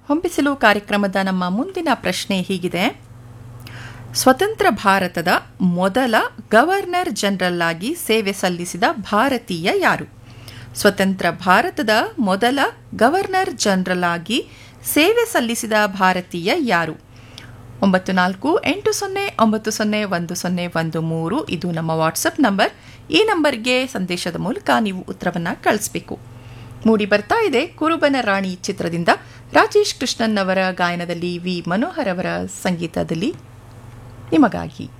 ಹೊಂಬಿಸಿಲು ಕಾರ್ಯಕ್ರಮದ ನಮ್ಮ ಮುಂದಿನ ಪ್ರಶ್ನೆ ಹೀಗಿದೆ ಸ್ವತಂತ್ರ ಭಾರತದ ಮೊದಲ ಗವರ್ನರ್ ಜನರಲ್ ಆಗಿ ಸೇವೆ ಸಲ್ಲಿಸಿದ ಭಾರತೀಯ ಯಾರು ಸ್ವತಂತ್ರ ಭಾರತದ ಮೊದಲ ಗವರ್ನರ್ ಜನರಲ್ ಆಗಿ ಸೇವೆ ಸಲ್ಲಿಸಿದ ಭಾರತೀಯ ಯಾರು ಒಂಬತ್ತು ನಾಲ್ಕು ಎಂಟು ಸೊನ್ನೆ ಒಂಬತ್ತು ಸೊನ್ನೆ ಒಂದು ಸೊನ್ನೆ ಒಂದು ಮೂರು ಇದು ನಮ್ಮ ವಾಟ್ಸಪ್ ನಂಬರ್ ಈ ನಂಬರ್ಗೆ ಸಂದೇಶದ ಮೂಲಕ ನೀವು ಉತ್ತರವನ್ನು ಕಳಿಸ್ಬೇಕು ಮೂಡಿ ಬರ್ತಾ ಇದೆ ಕುರುಬನ ರಾಣಿ ಚಿತ್ರದಿಂದ ರಾಜೇಶ್ ಕೃಷ್ಣನ್ ಅವರ ಗಾಯನದಲ್ಲಿ ವಿ ಮನೋಹರ್ ಅವರ ಸಂಗೀತದಲ್ಲಿ ನಿಮಗಾಗಿ